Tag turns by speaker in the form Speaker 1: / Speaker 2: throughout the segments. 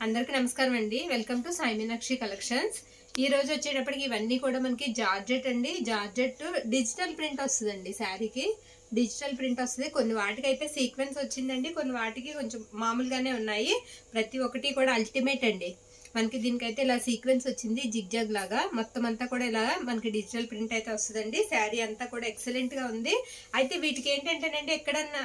Speaker 1: అందరికీ నమస్కారం అండి welcome to Sai Meenakshi collections ఈ రోజు వచ్చేటప్పటికి ఇవన్నీ కూడా మనకి జార్జెట్ అండి జార్జెట్ డిజిటల్ ప్రింట్ వస్తుందండి శారీకి డిజిటల్ ప్రింట్ వస్తుంది కొన్ని వాటికి అయితే సీక్వెన్స్ వచ్చిందండి కొన్ని వాటికి కొంచెం మామూలుగానే ఉన్నాయి ప్రతి ఒక్కటి కూడా అల్టిమేట్ అండి మనకి దీనికైతే ఇలా సీక్వెన్స్ వచ్చింది జిగ్జాగ్ లాగా మొత్తం అంతా కూడా ఇలా మనకి డిజిటల్ ప్రింట్ అయితే వస్తుందండి శారీ అంతా కూడా ఎక్సలెంట్ గా ఉంది అయితే వీటికి ఏంటంటేనండి ఎక్కడన్నా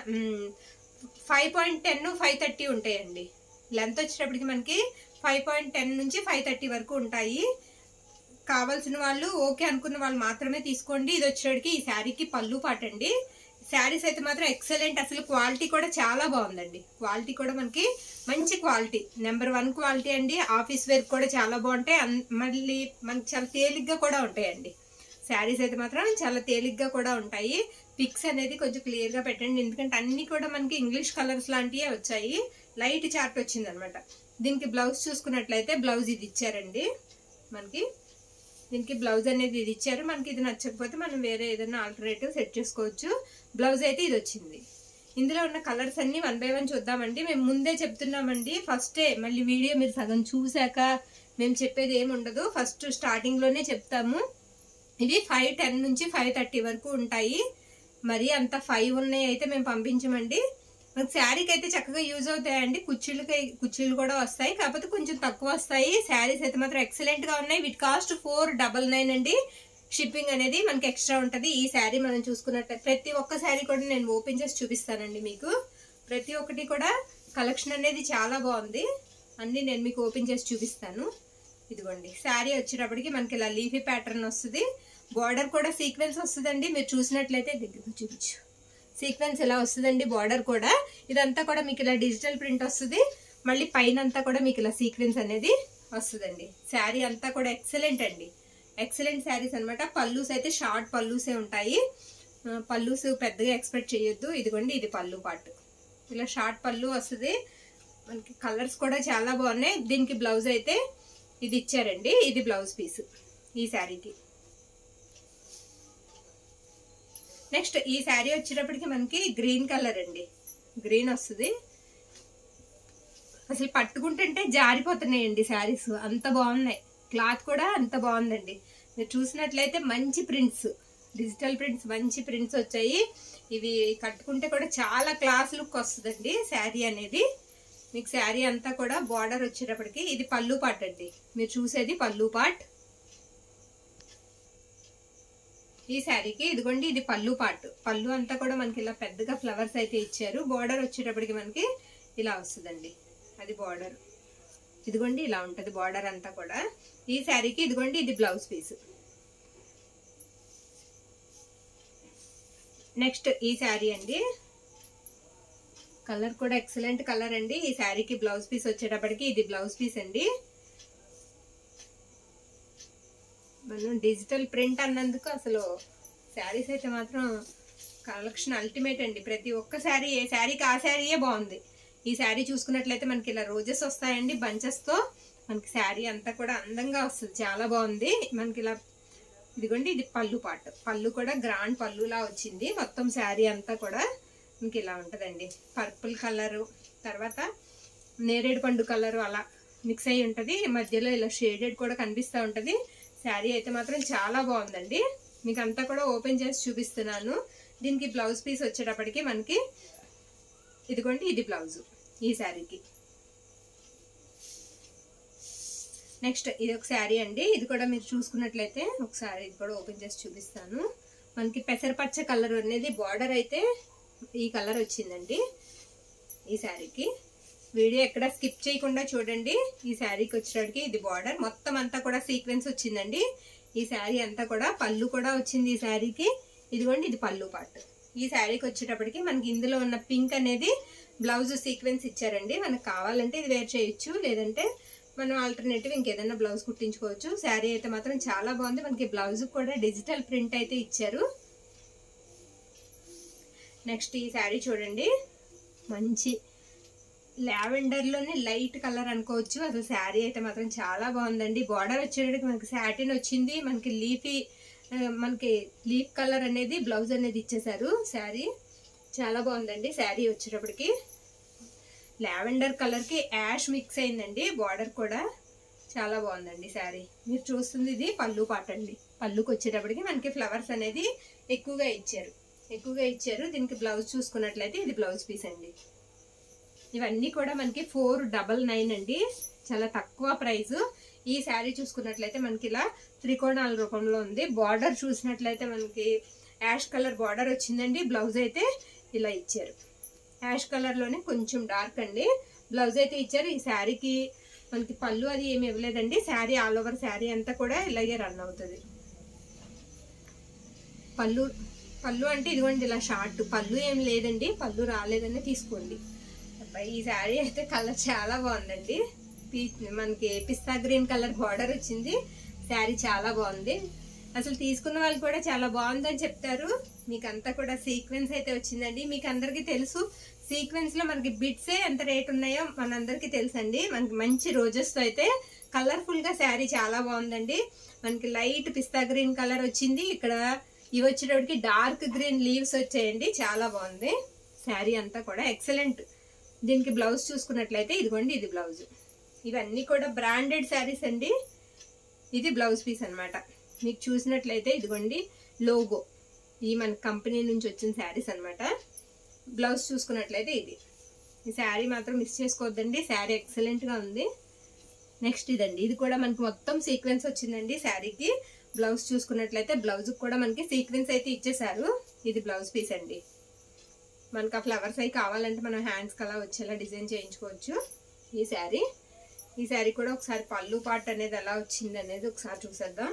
Speaker 1: five point ten five thirty ఉంటాయండి లెంత్ వచ్చేటప్పటికి మనకి ఫైవ్ పాయింట్ టెన్ నుంచి ఫైవ్ థర్టీ వరకు ఉంటాయి కావాల్సిన వాళ్ళు ఓకే అనుకున్న వాళ్ళు మాత్రమే తీసుకోండి ఇది వచ్చేటికి ఈ శారీకి పళ్ళు పాటండి శారీస్ అయితే మాత్రం ఎక్సలెంట్ అసలు క్వాలిటీ కూడా చాలా బాగుందండి క్వాలిటీ కూడా మనకి మంచి క్వాలిటీ నెంబర్ వన్ క్వాలిటీ అండి ఆఫీస్ వేర్ కూడా చాలా బాగుంటాయి అన్- మళ్ళీ మనకి చాలా తేలిగ్గా కూడా ఉంటాయండి శారీస్ అయితే మాత్రం చాలా తేలిగ్గా కూడా ఉంటాయి పిక్స్ అనేది కొంచెం క్లియర్ గా పెట్టండి ఎందుకంటే అన్ని కూడా మనకి ఇంగ్లీష్ కలర్స్ లాంటివే వచ్చాయి లైట్ చార్ట్ వచ్చింది అనమాట దీనికి బ్లౌజ్ చూసుకున్నట్లయితే బ్లౌజ్ ఇది ఇచ్చారండి మనకి దీనికి బ్లౌజ్ అనేది ఇది ఇచ్చారు మనకి ఇది నచ్చకపోతే మనం వేరే ఏదైనా ఆల్టర్నేటివ్ సెట్ చేసుకోవచ్చు బ్లౌజ్ అయితే ఇది వచ్చింది ఇందులో ఉన్న కలర్స్ అన్ని వన్ బై వన్ చూద్దామండి మేము ముందే చెప్తున్నామండి ఫస్టే మళ్ళీ వీడియో మీరు సగం చూశాక మేము చెప్పేది ఏమి ఉండదు ఫస్ట్ స్టార్టింగ్ లోనే చెప్తాము ఇవి ఫైవ్ టెన్ నుంచి ఫైవ్ థర్టీ వరకు ఉంటాయి మరి అంత ఫైవ్ ఉన్నాయి అయితే మేము పంపించమండి మనకి శారీకి అయితే చక్కగా యూజ్ అవుతాయండి కుర్చీలకి కుర్చీలు కూడా వస్తాయి కాకపోతే కొంచెం తక్కువ వస్తాయి శారీస్ అయితే మాత్రం ఎక్సలెంట్ గా ఉన్నాయి వీటి కాస్ట్ ఫోర్ డబల్ నైన్ అండి షిప్పింగ్ అనేది మనకి ఎక్స్ట్రా ఉంటది ఈ శారీ మనం చూసుకున్నట్టు ప్రతి ఒక్క శారీ కూడా నేను ఓపెన్ చేసి చూపిస్తానండి మీకు ప్రతి ఒక్కటి కూడా కలెక్షన్ అనేది చాలా బాగుంది అన్ని నేను మీకు ఓపెన్ చేసి చూపిస్తాను ఇదిగోండి శారీ వచ్చేటప్పటికి మనకి ఇలా లీఫీ ప్యాటర్న్ వస్తుంది బార్డర్ కూడా సీక్వెన్స్ వస్తుందండి మీరు చూసినట్లయితే దగ్గర చూపించు సీక్వెన్స్ ఇలా వస్తుందండి బార్డర్ కూడా ఇదంతా కూడా మీకు ఇలా డిజిటల్ ప్రింట్ వస్తుంది మళ్ళీ పైన అంతా కూడా మీకు ఇలా సీక్వెన్స్ అనేది వస్తుందండి శారీ అంతా కూడా ఎక్సలెంట్ అండి ఎక్సలెంట్ శారీస్ అన్నమాట పల్లూస్ అయితే షార్ట్ పల్లూసే ఉంటాయి ఆ, పల్లూస్ పెద్దగా ఎక్స్పెక్ట్ చేయొద్దు ఇదిగోండి ఇది పళ్ళు పాటు ఇలా షార్ట్ పళ్ళు వస్తుంది మనకి కలర్స్ కూడా చాలా బాగున్నాయి దీనికి బ్లౌజ్ అయితే ఇది ఇచ్చారండి ఇది బ్లౌజ్ పీస్ ఈ శారీకి నెక్స్ట్ ఈ శారీ వచ్చేటప్పటికి మనకి గ్రీన్ కలర్ అండి గ్రీన్ వస్తుంది అసలు పట్టుకుంటుంటే జారిపోతున్నాయండి శారీస్ అంత బాగున్నాయి క్లాత్ కూడా అంత బాగుందండి మీరు చూసినట్లయితే మంచి ప్రింట్స్ డిజిటల్ ప్రింట్స్ మంచి ప్రింట్స్ వచ్చాయి ఇవి కట్టుకుంటే కూడా చాలా క్లాస్ లుక్ వస్తుందండి శారీ అనేది మీకు శారీ అంతా కూడా బార్డర్ వచ్చేటప్పటికి ఇది పళ్ళు పాట్ అండి మీరు చూసేది పళ్ళు పాట్ ఈ శారీకి ఇదిగోండి ఇది పళ్ళు పాటు పళ్ళు అంతా కూడా మనకి ఇలా పెద్దగా ఫ్లవర్స్ అయితే ఇచ్చారు బార్డర్ వచ్చేటప్పటికి మనకి ఇలా వస్తుందండి అది బార్డర్ ఇదిగోండి ఇలా ఉంటది బార్డర్ అంతా కూడా ఈ శారీకి ఇదిగోండి ఇది బ్లౌజ్ పీస్ నెక్స్ట్ ఈ శారీ అండి కలర్ కూడా ఎక్సలెంట్ కలర్ అండి ఈ శారీకి బ్లౌజ్ పీస్ వచ్చేటప్పటికి ఇది బ్లౌజ్ పీస్ అండి మనం డిజిటల్ ప్రింట్ అన్నందుకు అసలు శారీస్ అయితే మాత్రం కలెక్షన్ అల్టిమేట్ అండి ప్రతి ఒక్క శారీ ఏ శారీకి ఆ శారీయే బాగుంది ఈ శారీ చూసుకున్నట్లయితే మనకి ఇలా రోజెస్ వస్తాయండి బంచెస్తో మనకి శారీ అంతా కూడా అందంగా వస్తుంది చాలా బాగుంది మనకి ఇలా ఇదిగోండి ఇది పళ్ళు పాటు పళ్ళు కూడా గ్రాండ్ పళ్ళులా వచ్చింది మొత్తం శారీ అంతా కూడా మనకి ఇలా ఉంటుందండి పర్పుల్ కలరు తర్వాత నేరేడు పండు కలరు అలా మిక్స్ అయి ఉంటుంది మధ్యలో ఇలా షేడెడ్ కూడా కనిపిస్తూ ఉంటుంది శారీ అయితే మాత్రం చాలా బాగుందండి మీకు అంతా కూడా ఓపెన్ చేసి చూపిస్తున్నాను దీనికి బ్లౌజ్ పీస్ వచ్చేటప్పటికి మనకి ఇదిగోండి ఇది బ్లౌజ్ ఈ శారీకి నెక్స్ట్ ఇది ఒక శారీ అండి ఇది కూడా మీరు చూసుకున్నట్లయితే ఒకసారి ఇది కూడా ఓపెన్ చేసి చూపిస్తాను మనకి పెసరపచ్చ కలర్ అనేది బార్డర్ అయితే ఈ కలర్ వచ్చిందండి ఈ శారీకి వీడియో ఎక్కడ స్కిప్ చేయకుండా చూడండి ఈ శారీకి వచ్చేటికి ఇది బార్డర్ మొత్తం అంతా కూడా సీక్వెన్స్ వచ్చిందండి ఈ శారీ అంతా కూడా పళ్ళు కూడా వచ్చింది ఈ శారీకి ఇదిగోండి ఇది పళ్ళు పార్ట్ ఈ శారీకి వచ్చేటప్పటికి మనకి ఇందులో ఉన్న పింక్ అనేది బ్లౌజ్ సీక్వెన్స్ ఇచ్చారండి మనకు కావాలంటే ఇది వేర్ చేయొచ్చు లేదంటే మనం ఆల్టర్నేటివ్ ఇంకేదైనా బ్లౌజ్ కుట్టించుకోవచ్చు శారీ అయితే మాత్రం చాలా బాగుంది మనకి బ్లౌజ్ కూడా డిజిటల్ ప్రింట్ అయితే ఇచ్చారు నెక్స్ట్ ఈ శారీ చూడండి మంచి లావెండర్ లోనే లైట్ కలర్ అనుకోవచ్చు అసలు శారీ అయితే మాత్రం చాలా బాగుందండి బార్డర్ వచ్చేటప్పటికి మనకి సాటిన్ వచ్చింది మనకి లీఫీ మనకి లీఫ్ కలర్ అనేది బ్లౌజ్ అనేది ఇచ్చేసారు శారీ చాలా బాగుందండి శారీ వచ్చేటప్పటికి లావెండర్ కలర్కి యాష్ మిక్స్ అయిందండి బార్డర్ కూడా చాలా బాగుందండి శారీ మీరు చూస్తుంది ఇది పళ్ళు పాట అండి పళ్ళుకి వచ్చేటప్పటికి మనకి ఫ్లవర్స్ అనేది ఎక్కువగా ఇచ్చారు ఎక్కువగా ఇచ్చారు దీనికి బ్లౌజ్ చూసుకున్నట్లయితే ఇది బ్లౌజ్ పీస్ అండి ఇవన్నీ కూడా మనకి ఫోర్ డబల్ నైన్ అండి చాలా తక్కువ ప్రైస్ ఈ శారీ చూసుకున్నట్లయితే మనకి ఇలా త్రికోణాల రూపంలో ఉంది బార్డర్ చూసినట్లయితే మనకి యాష్ కలర్ బార్డర్ వచ్చిందండి బ్లౌజ్ అయితే ఇలా ఇచ్చారు యాష్ కలర్లోనే కొంచెం డార్క్ అండి బ్లౌజ్ అయితే ఇచ్చారు ఈ శారీకి మనకి పళ్ళు అది ఏమి ఇవ్వలేదండి శారీ ఆల్ ఓవర్ శారీ అంతా కూడా ఇలాగే రన్ అవుతుంది పళ్ళు పళ్ళు అంటే ఇదిగోండి ఇలా షార్ట్ పళ్ళు ఏం లేదండి పళ్ళు రాలేదని తీసుకోండి అబ్బాయి ఈ శారీ అయితే కలర్ చాలా బాగుందండి పీ- మనకి పిస్తా గ్రీన్ కలర్ బార్డర్ వచ్చింది శారీ చాలా బాగుంది అసలు తీసుకున్న వాళ్ళు కూడా చాలా బాగుందని చెప్తారు మీకు అంతా కూడా సీక్వెన్స్ అయితే వచ్చిందండి మీకు అందరికీ తెలుసు సీక్వెన్స్ లో మనకి బిట్సే ఎంత రేట్ ఉన్నాయో మనందరికీ తెలుసండి మనకి మంచి రోజెస్ తో అయితే కలర్ఫుల్ గా శారీ చాలా బాగుందండి మనకి లైట్ పిస్తా గ్రీన్ కలర్ వచ్చింది ఇక్కడ ఇవి వచ్చేటప్పటికి డార్క్ గ్రీన్ లీవ్స్ వచ్చాయండి చాలా బాగుంది శారీ అంతా కూడా ఎక్సలెంట్ దీనికి బ్లౌజ్ చూసుకున్నట్లయితే ఇదిగోండి ఇది బ్లౌజ్ ఇవన్నీ కూడా బ్రాండెడ్ శారీస్ అండి ఇది బ్లౌజ్ పీస్ అన్నమాట మీకు చూసినట్లయితే ఇదిగోండి లోగో ఈ మన కంపెనీ నుంచి వచ్చిన శారీస్ అన్నమాట బ్లౌజ్ చూసుకున్నట్లయితే ఇది ఈ శారీ మాత్రం మిస్ చేసుకోవద్దండి శారీ ఎక్సలెంట్గా ఉంది నెక్స్ట్ ఇదండి ఇది కూడా మనకి మొత్తం సీక్వెన్స్ వచ్చిందండి శారీకి బ్లౌజ్ చూసుకున్నట్లయితే బ్లౌజ్ కూడా మనకి సీక్వెన్స్ అయితే ఇచ్చేసారు ఇది బ్లౌజ్ పీస్ అండి మనకు ఆ ఫ్లవర్స్ అవి కావాలంటే మనం హ్యాండ్స్కి అలా వచ్చేలా డిజైన్ చేయించుకోవచ్చు ఈ శారీ ఈ శారీ కూడా ఒకసారి పళ్ళు పాట అనేది ఎలా వచ్చింది అనేది ఒకసారి చూసేద్దాం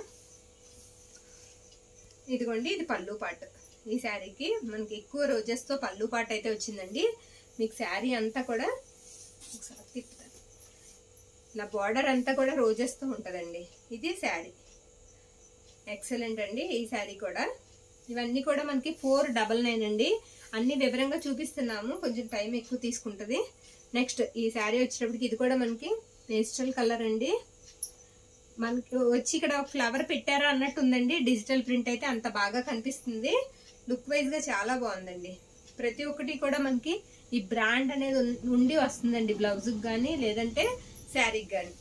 Speaker 1: ఇదిగోండి ఇది పళ్ళు పాట ఈ శారీకి మనకి ఎక్కువ రోజెస్తో పళ్ళు పాట అయితే వచ్చిందండి మీకు శారీ అంతా కూడా ఒకసారి తిప్పుతాను ఇలా బార్డర్ అంతా కూడా రోజెస్తో ఉంటుందండి ఇది శారీ ఎక్సలెంట్ అండి ఈ శారీ కూడా ఇవన్నీ కూడా మనకి ఫోర్ డబల్ నైన్ అండి అన్ని వివరంగా చూపిస్తున్నాము కొంచెం టైం ఎక్కువ తీసుకుంటుంది నెక్స్ట్ ఈ శారీ వచ్చేటప్పటికి ఇది కూడా మనకి పేస్టల్ కలర్ అండి మనకి వచ్చి ఇక్కడ ఫ్లవర్ పెట్టారా అన్నట్టు ఉందండి డిజిటల్ ప్రింట్ అయితే అంత బాగా కనిపిస్తుంది లుక్ వైజ్ గా చాలా బాగుందండి ప్రతి ఒక్కటి కూడా మనకి ఈ బ్రాండ్ అనేది ఉన్- ఉండి వస్తుందండి బ్లౌజ్కి కానీ లేదంటే శారీకి కానీ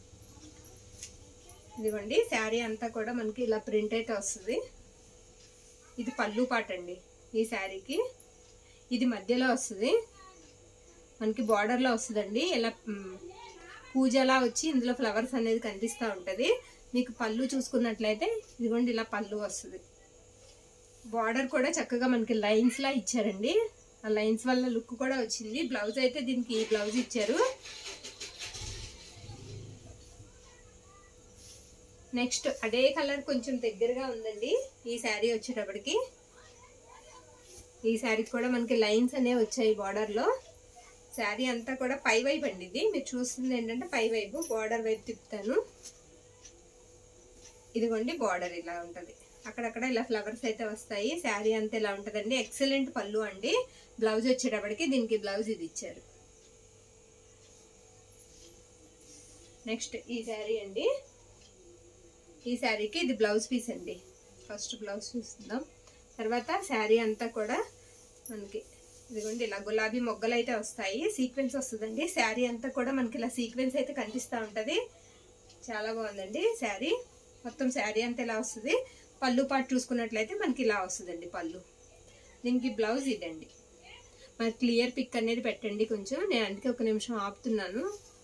Speaker 1: ఇదిగోండి శారీ అంతా కూడా మనకి ఇలా ప్రింట్ అయితే వస్తుంది ఇది పళ్ళు పాట అండి ఈ శారీకి ఇది మధ్యలో వస్తుంది మనకి బార్డర్లో వస్తుందండి ఇలా మ్, పూజలా వచ్చి ఇందులో ఫ్లవర్స్ అనేది కనిపిస్తూ ఉంటుంది మీకు పళ్ళు చూసుకున్నట్లయితే ఇదిగోండి ఇలా పళ్ళు వస్తుంది బార్డర్ కూడా చక్కగా మనకి లైన్స్ లా ఇచ్చారండి ఆ లైన్స్ వల్ల లుక్ కూడా వచ్చింది బ్లౌజ్ అయితే దీనికి ఈ బ్లౌజ్ ఇచ్చారు నెక్స్ట్ అదే కలర్ కొంచెం దగ్గరగా ఉందండి ఈ శారీ వచ్చేటప్పటికి ఈ శారీకి కూడా మనకి లైన్స్ అనేవి వచ్చాయి బార్డర్ లో శారీ అంతా కూడా పై వైపు అండి ఇది మీరు చూస్తుంది ఏంటంటే పై వైపు బార్డర్ వైపు తిప్పుతాను ఇదిగోండి బార్డర్ ఇలా ఉంటది అక్కడక్కడ ఇలా ఫ్లవర్స్ అయితే వస్తాయి శారీ అంతా ఇలా ఉంటదండి ఎక్సలెంట్ పళ్ళు అండి బ్లౌజ్ వచ్చేటప్పటికి దీనికి బ్లౌజ్ ఇది ఇచ్చారు నెక్స్ట్ ఈ శారీ అండి ఈ శారీకి ఇది బ్లౌజ్ పీస్ అండి ఫస్ట్ బ్లౌజ్ చూస్తుందాం తర్వాత శారీ అంతా కూడా మనకి ఇదిగోండి ఇలా గులాబీ మొగ్గలు అయితే వస్తాయి సీక్వెన్స్ వస్తుందండి శారీ అంతా కూడా మనకి ఇలా సీక్వెన్స్ అయితే కనిపిస్తూ ఉంటుంది చాలా బాగుందండి శారీ మొత్తం శారీ అంతా ఇలా వస్తుంది పళ్ళు పాటు చూసుకున్నట్లయితే మనకి ఇలా వస్తుందండి పళ్ళు దీనికి బ్లౌజ్ ఇదండి మనకి క్లియర్ పిక్ అనేది పెట్టండి కొంచెం నేను అందుకే ఒక నిమిషం ఆపుతున్నాను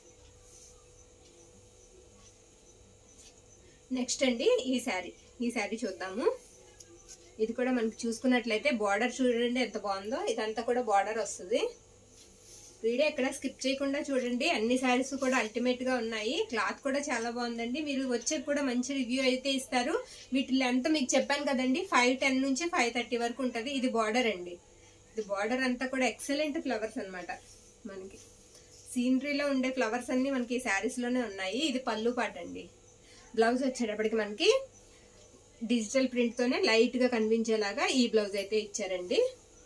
Speaker 1: నెక్స్ట్ అండి ఈ శారీ ఈ శారీ చూద్దాము ఇది కూడా మనకి చూసుకున్నట్లయితే బార్డర్ చూడండి ఎంత బాగుందో ఇదంతా కూడా బార్డర్ వస్తుంది వీడియో ఎక్కడ స్కిప్ చేయకుండా చూడండి అన్ని శారీస్ కూడా అల్టిమేట్ గా ఉన్నాయి క్లాత్ కూడా చాలా బాగుందండి మీరు వచ్చే కూడా మంచి రివ్యూ అయితే ఇస్తారు వీటి లెంత్ మీకు చెప్పాను కదండి ఫైవ్ టెన్ నుంచి ఫైవ్ థర్టీ వరకు ఉంటుంది ఇది బార్డర్ అండి ఇది బార్డర్ అంతా కూడా ఎక్సలెంట్ ఫ్లవర్స్ అన్నమాట మనకి సీనరీలో ఉండే ఫ్లవర్స్ అన్ని మనకి శారీస్ లోనే ఉన్నాయి ఇది పళ్ళు పాట అండి బ్లౌజ్ వచ్చేటప్పటికి మనకి డిజిటల్ ప్రింట్ తోనే లైట్ గా కనిపించేలాగా ఈ బ్లౌజ్ అయితే ఇచ్చారండి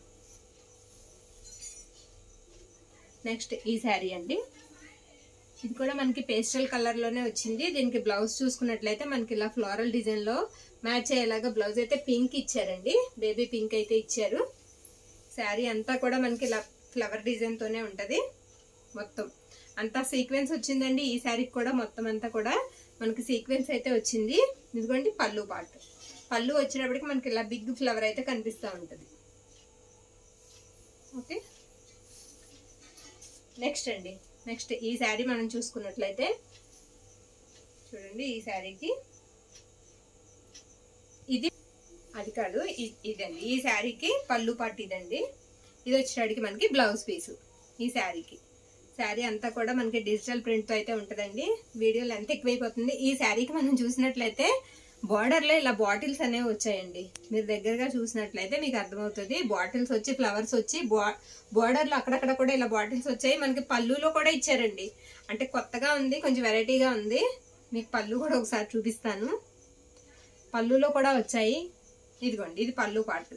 Speaker 1: నెక్స్ట్ ఈ శారీ అండి ఇది కూడా మనకి పేస్టల్ కలర్ లోనే వచ్చింది దీనికి బ్లౌజ్ చూసుకున్నట్లయితే మనకి ఇలా ఫ్లోరల్ డిజైన్ లో మ్యాచ్ అయ్యేలాగా బ్లౌజ్ అయితే పింక్ ఇచ్చారండి బేబీ పింక్ అయితే ఇచ్చారు శారీ అంతా కూడా మనకి ఇలా ఫ్లవర్ డిజైన్ తోనే ఉంటది మొత్తం అంతా సీక్వెన్స్ వచ్చిందండి ఈ శారీకి కూడా మొత్తం అంతా కూడా మనకి సీక్వెన్స్ అయితే వచ్చింది ఇదిగోండి పళ్ళు పాటు పళ్ళు వచ్చినప్పటికి మనకి ఇలా బిగ్ ఫ్లవర్ అయితే కనిపిస్తూ ఉంటుంది ఓకే నెక్స్ట్ అండి నెక్స్ట్ ఈ శారీ మనం చూసుకున్నట్లయితే చూడండి ఈ శారీకి ఇది అది కాదు ఇ- ఇదండి ఈ శారీకి పళ్ళు పట్టు ఇదండి ఇది వచ్చేటికి మనకి బ్లౌజ్ పీసు ఈ శారీకి శారీ అంతా కూడా మనకి డిజిటల్ ప్రింట్తో అయితే ఉంటుందండి వీడియో లెంత్ ఎక్కువైపోతుంది ఈ శారీకి మనం చూసినట్లయితే బార్డర్లో ఇలా బాటిల్స్ అనేవి వచ్చాయండి మీరు దగ్గరగా చూసినట్లయితే మీకు అర్థమవుతుంది బాటిల్స్ వచ్చి ఫ్లవర్స్ వచ్చి బా బార్డర్లో అక్కడక్కడ కూడా ఇలా బాటిల్స్ వచ్చాయి మనకి పళ్ళులో కూడా ఇచ్చారండి అంటే కొత్తగా ఉంది కొంచెం వెరైటీగా ఉంది మీకు పళ్ళు కూడా ఒకసారి చూపిస్తాను పళ్ళులో కూడా వచ్చాయి ఇదిగోండి ఇది పళ్ళు పాటు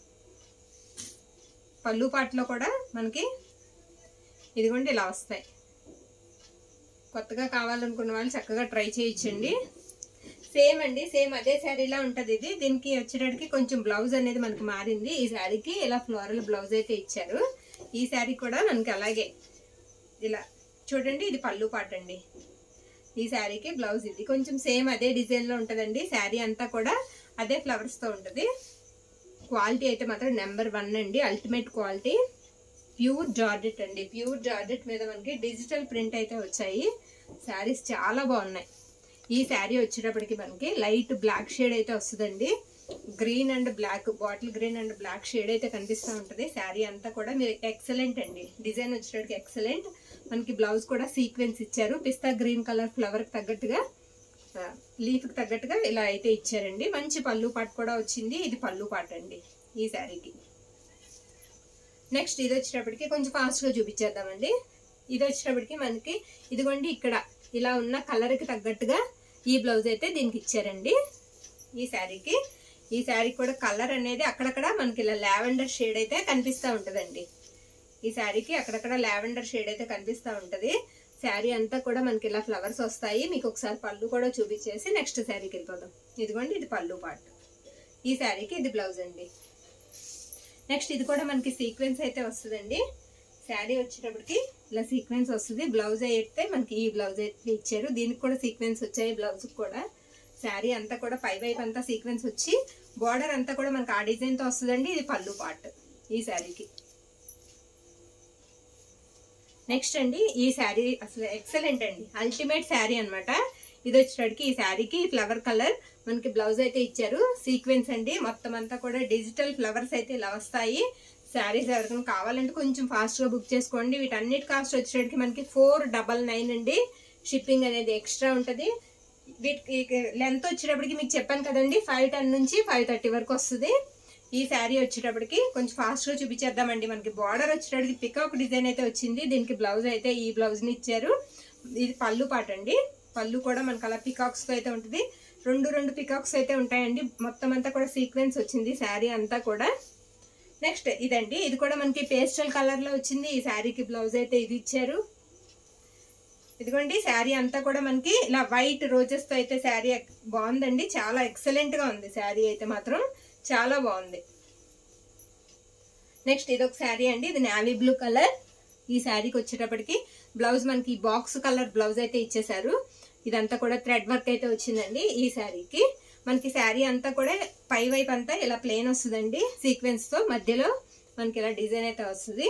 Speaker 1: పళ్ళు పాటలో కూడా మనకి ఇదిగోండి ఇలా వస్తాయి కొత్తగా కావాలనుకున్న వాళ్ళు చక్కగా ట్రై చేయించండి సేమ్ అండి సేమ్ అదే శారీలా ఉంటుంది ఇది దీనికి వచ్చేటప్పటికి కొంచెం బ్లౌజ్ అనేది మనకి మారింది ఈ శారీకి ఇలా ఫ్లోరల్ బ్లౌజ్ అయితే ఇచ్చారు ఈ శారీ కూడా మనకి అలాగే ఇలా చూడండి ఇది పళ్ళు పాట అండి ఈ శారీకి బ్లౌజ్ ఇది కొంచెం సేమ్ అదే డిజైన్లో ఉంటుందండి శారీ అంతా కూడా అదే ఫ్లవర్స్తో ఉంటుంది క్వాలిటీ అయితే మాత్రం నెంబర్ వన్ అండి అల్టిమేట్ క్వాలిటీ ప్యూర్ జార్జెట్ అండి ప్యూర్ జార్జెట్ మీద మనకి డిజిటల్ ప్రింట్ అయితే వచ్చాయి శారీస్ చాలా బాగున్నాయి ఈ శారీ వచ్చేటప్పటికి మనకి లైట్ బ్లాక్ షేడ్ అయితే వస్తుందండి green and black bottle green and black shade అయితే కనిపిస్తూ ఉంటుంది శారీ అంతా కూడా మీరు ఎక్సలెంట్ అండి డిజైన్ వచ్చేటప్పటికి ఎక్సలెంట్ మనకి బ్లౌజ్ కూడా సీక్వెన్స్ ఇచ్చారు పిస్తా గ్రీన్ కలర్ ఫ్లవర్కి తగ్గట్టుగా లీఫ్కి తగ్గట్టుగా ఇలా అయితే ఇచ్చారండి మంచి పళ్ళు పాట కూడా వచ్చింది ఇది పళ్ళు పాట అండి ఈ శారీకి నెక్స్ట్ ఇది వచ్చేటప్పటికి కొంచెం ఫాస్ట్గా చూపించేద్దామండి ఇది వచ్చేటప్పటికి మనకి ఇదిగోండి ఇక్కడ ఇలా ఉన్న కలర్కి తగ్గట్టుగా ఈ బ్లౌజ్ అయితే దీనికి ఇచ్చారండి ఈ శారీకి ఈ శారీకి కూడా కలర్ అనేది అక్కడక్కడ మనకి ఇలా లావెండర్ షేడ్ అయితే కనిపిస్తూ ఉంటుందండి ఈ శారీకి అక్కడక్కడ లావెండర్ షేడ్ అయితే కనిపిస్తూ ఉంటుంది శారీ అంతా కూడా మనకి ఇలా ఫ్లవర్స్ వస్తాయి మీకు ఒకసారి పళ్ళు కూడా చూపించేసి నెక్స్ట్ శారీకి వెళ్ళిపోదాం ఇదిగోండి ఇది పళ్ళు పార్ట్ ఈ శారీకి ఇది బ్లౌజ్ అండి నెక్స్ట్ ఇది కూడా మనకి సీక్వెన్స్ అయితే వస్తుందండి శారీ వచ్చేటప్పటికి ఇలా సీక్వెన్స్ వస్తుంది బ్లౌజ్ అయితే మనకి ఈ బ్లౌజ్ అయితే ఇచ్చారు దీనికి కూడా సీక్వెన్స్ వచ్చాయి బ్లౌజ్ కూడా శారీ అంతా కూడా పై వైపు అంతా సీక్వెన్స్ వచ్చి బార్డర్ అంతా కూడా మనకి ఆ డిజైన్తో వస్తుందండి ఇది పళ్ళు పార్ట్ ఈ శారీకి నెక్స్ట్ అండి ఈ శారీ అసలు ఎక్సలెంట్ అండి అల్టిమేట్ శారీ అన్నమాట ఇది వచ్చేటప్పటికి ఈ శారీకి ఫ్లవర్ కలర్ మనకి బ్లౌజ్ అయితే ఇచ్చారు సీక్వెన్స్ అండి మొత్తం అంతా కూడా డిజిటల్ ఫ్లవర్స్ అయితే ఇలా వస్తాయి శారీస్ ఎవరికైనా కావాలంటే కొంచెం ఫాస్ట్గా బుక్ చేసుకోండి వీటన్నిటి కాస్ట్ వచ్చేటప్పటికి మనకి ఫోర్ డబల్ నైన్ అండి షిప్పింగ్ అనేది ఎక్స్ట్రా ఉంటుంది వీటికి లెంత్ వచ్చేటప్పటికి మీకు చెప్పాను కదండి ఫైవ్ టెన్ నుంచి ఫైవ్ థర్టీ వరకు వస్తుంది ఈ శారీ వచ్చేటప్పటికి కొంచెం ఫాస్ట్గా చూపించేద్దామండి మనకి బార్డర్ వచ్చేటప్పటికి పికాక్ డిజైన్ అయితే వచ్చింది దీనికి బ్లౌజ్ అయితే ఈ బ్లౌజ్ని ఇచ్చారు ఇది పళ్ళు పాట అండి పళ్ళు కూడా మనకు అలా పికాక్స్తో అయితే ఉంటుంది రెండు రెండు పికాక్స్ అయితే ఉంటాయండి మొత్తం అంతా కూడా సీక్వెన్స్ వచ్చింది శారీ అంతా కూడా నెక్స్ట్ ఇదండి ఇది కూడా మనకి పేస్టల్ కలర్లో వచ్చింది ఈ శారీకి బ్లౌజ్ అయితే ఇది ఇచ్చారు ఇదిగోండి శారీ అంతా కూడా మనకి ఇలా వైట్ రోజెస్ తో అయితే శారీ బాగుందండి చాలా ఎక్సలెంట్ గా ఉంది శారీ అయితే మాత్రం చాలా బాగుంది నెక్స్ట్ ఇది ఒక శారీ అండి ఇది నావీ బ్లూ కలర్ ఈ శారీకి వచ్చేటప్పటికి బ్లౌజ్ మనకి బాక్స్ కలర్ బ్లౌజ్ అయితే ఇచ్చేసారు ఇదంతా కూడా థ్రెడ్ వర్క్ అయితే వచ్చిందండి ఈ శారీకి మనకి శారీ అంతా కూడా పై వైపు అంతా ఇలా ప్లెయిన్ వస్తుందండి సీక్వెన్స్ తో మధ్యలో మనకి ఇలా డిజైన్ అయితే వస్తుంది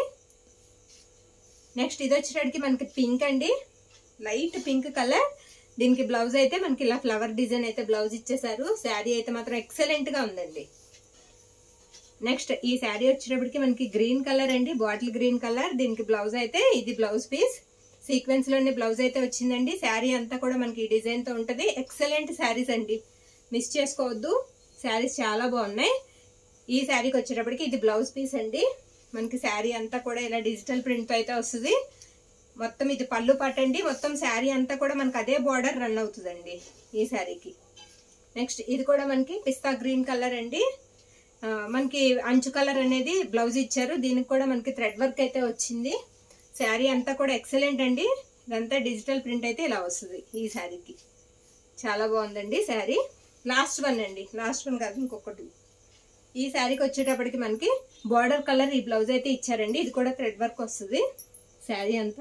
Speaker 1: నెక్స్ట్ ఇది వచ్చేటప్పటికి మనకి పింక్ అండి లైట్ పింక్ కలర్ దీనికి బ్లౌజ్ అయితే మనకి ఇలా ఫ్లవర్ డిజైన్ అయితే బ్లౌజ్ ఇచ్చేసారు శారీ అయితే మాత్రం ఎక్సలెంట్ గా ఉందండి నెక్స్ట్ ఈ శారీ వచ్చేటప్పటికి మనకి గ్రీన్ కలర్ అండి బాటిల్ గ్రీన్ కలర్ దీనికి బ్లౌజ్ అయితే ఇది బ్లౌజ్ పీస్ సీక్వెన్స్ లోనే బ్లౌజ్ అయితే వచ్చిందండి శారీ అంతా కూడా మనకి ఈ డిజైన్ తో ఉంటది ఎక్సలెంట్ శారీస్ అండి మిస్ చేసుకోవద్దు శారీస్ చాలా బాగున్నాయి ఈ శారీకి వచ్చేటప్పటికి ఇది బ్లౌజ్ పీస్ అండి మనకి శారీ అంతా కూడా ఇలా డిజిటల్ ప్రింట్ తో అయితే వస్తుంది మొత్తం ఇది పళ్ళు పట్టండి మొత్తం శారీ అంతా కూడా మనకి అదే బార్డర్ రన్ అవుతుందండి ఈ శారీకి నెక్స్ట్ ఇది కూడా మనకి పిస్తా గ్రీన్ కలర్ అండి ఆ, మనకి అంచు కలర్ అనేది బ్లౌజ్ ఇచ్చారు దీనికి కూడా మనకి థ్రెడ్ వర్క్ అయితే వచ్చింది శారీ అంతా కూడా ఎక్సలెంట్ అండి ఇదంతా డిజిటల్ ప్రింట్ అయితే ఇలా వస్తుంది ఈ శారీకి చాలా బాగుందండి శారీ లాస్ట్ వన్ అండి లాస్ట్ వన్ కాదు ఇంకొకటి ఈ శారీకి వచ్చేటప్పటికి మనకి బార్డర్ కలర్ ఈ బ్లౌజ్ అయితే ఇచ్చారండి ఇది కూడా థ్రెడ్ వర్క్ వస్తుంది శారీ అంతా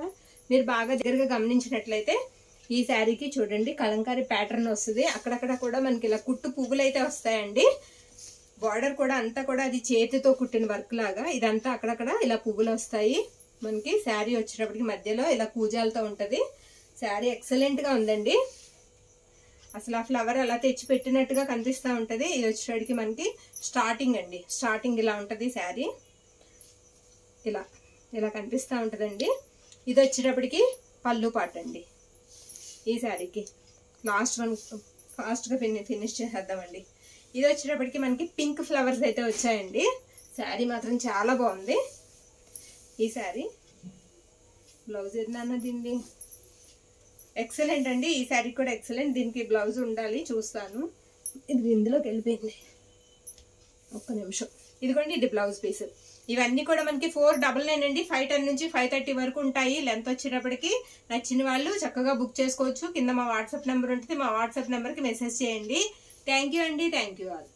Speaker 1: మీరు బాగా దగ్గరగా గమనించినట్లయితే ఈ శారీకి చూడండి కలంకారీ ప్యాటర్న్ వస్తుంది అక్కడక్కడ కూడా మనకి ఇలా కుట్టు పువ్వులు అయితే వస్తాయండి బార్డర్ కూడా అంతా కూడా అది చేతితో కుట్టిన వర్క్ లాగా ఇదంతా అక్కడక్కడ ఇలా పువ్వులు వస్తాయి మనకి శారీ వచ్చేటప్పటికి మధ్యలో ఇలా కూజాలతో ఉంటుంది శారీ ఎక్సలెంట్గా ఉందండి అసలు ఆ ఫ్లవర్ అలా తెచ్చి పెట్టినట్టుగా కనిపిస్తూ ఉంటుంది ఇది వచ్చేటప్పటికి మనకి స్టార్టింగ్ అండి స్టార్టింగ్ ఇలా ఉంటుంది శారీ ఇలా ఇలా కనిపిస్తూ ఉంటుందండి ఇది వచ్చేటప్పటికి పళ్ళు పాట అండి ఈ శారీకి లాస్ట్ వన్ ఫాస్ట్గా ఫిని ఫినిష్ చేసేద్దామండి ఇది వచ్చేటప్పటికి మనకి పింక్ ఫ్లవర్స్ అయితే వచ్చాయండి శారీ మాత్రం చాలా బాగుంది ఈ శారీ బ్లౌజ్ ఏదన్నా దీన్ని ఎక్సలెంట్ అండి ఈ శారీ కూడా ఎక్సలెంట్ దీనికి బ్లౌజ్ ఉండాలి చూస్తాను ఇది ఇందులోకి వెళ్ళిపోయింది ఒక్క నిమిషం ఇదిగోండి ఇది బ్లౌజ్ పీస్ ఇవన్నీ కూడా మనకి ఫోర్ డబల్ నైన్ అండి ఫైవ్ టెన్ నుంచి ఫైవ్ థర్టీ వరకు ఉంటాయి లెంత్ వచ్చేటప్పటికి నచ్చిన వాళ్ళు చక్కగా బుక్ చేసుకోవచ్చు కింద మా వాట్సాప్ నెంబర్ ఉంటుంది మా వాట్సాప్ నెంబర్కి మెసేజ్ చేయండి థ్యాంక్ యూ అండి థ్యాంక్ యూ ఆల్